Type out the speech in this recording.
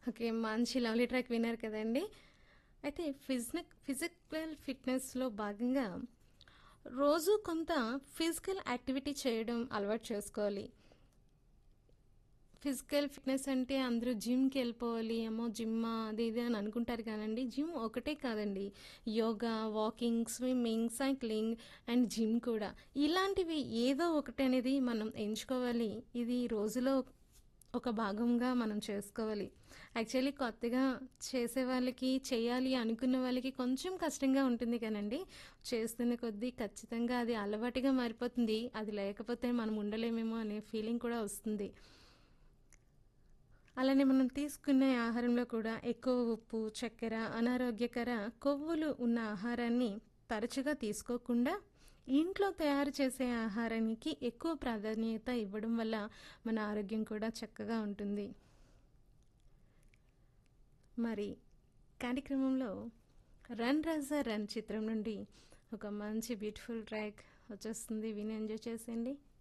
Okay. మంచి lovely track విన్నారు కదండీ! అయితే ఫిజ్నక్ ఫిజికల్ ఫిట్‌నెస్‌లో భాగంగా రోజు కొంత ఫిజికల్ యాక్టివిటీ చేయడం అలవాటు చేసుకోవాలి. ఫిజికల్ ఫిట్‌నెస్ అంటే అందరూ జిమ్‌కెళ్ళిపోవాలి. అమ్మో! జిమ్మా అది ఇది అని అనుకుంటారు కానండి. జిమ్ ఒకటే కాదండి. Yoga, walking, swimming, cycling and gym కూడా. ఇలాంటివి ఏదో ఒకటనేది మనం ఎంచుకోవాలి. ఇది రోజులో ఒక భాగంగా మనం చేసుకోవాలి. యాక్చువల్లీ కొత్తగా చేసే వాళ్ళకి, చేయాలి అనుకున్న వాళ్ళకి కొంచెం కష్టంగా ఉంటుంది కానండి. చేస్తున్న కొద్దీ ఖచ్చితంగా అది అలవాటుగా మారిపోతుంది. అది లేకపోతే మనం ఉండలేమేమో అనే ఫీలింగ్ కూడా వస్తుంది. అలానే మనం తీసుకునే ఆహారంలో కూడా ఎక్కువ ఉప్పు, చక్కెర, అనారోగ్యకర కొవ్వులు ఉన్న ఆహారాన్ని తరచుగా తీసుకోకుండా ఇంట్లో తయారు చేసే ఆహారానికి ఎక్కువ ప్రాధాన్యత ఇవ్వడం వల్ల మన ఆరోగ్యం కూడా చక్కగా ఉంటుంది. మరి కార్యక్రమంలో 'రన్ రాజా రన్' చిత్రం నుండి ఒక మంచి బ్యూటిఫుల్ ట్రాక్ వచ్చేస్తుంది. విని ఎంజాయ్ చేసేయండి.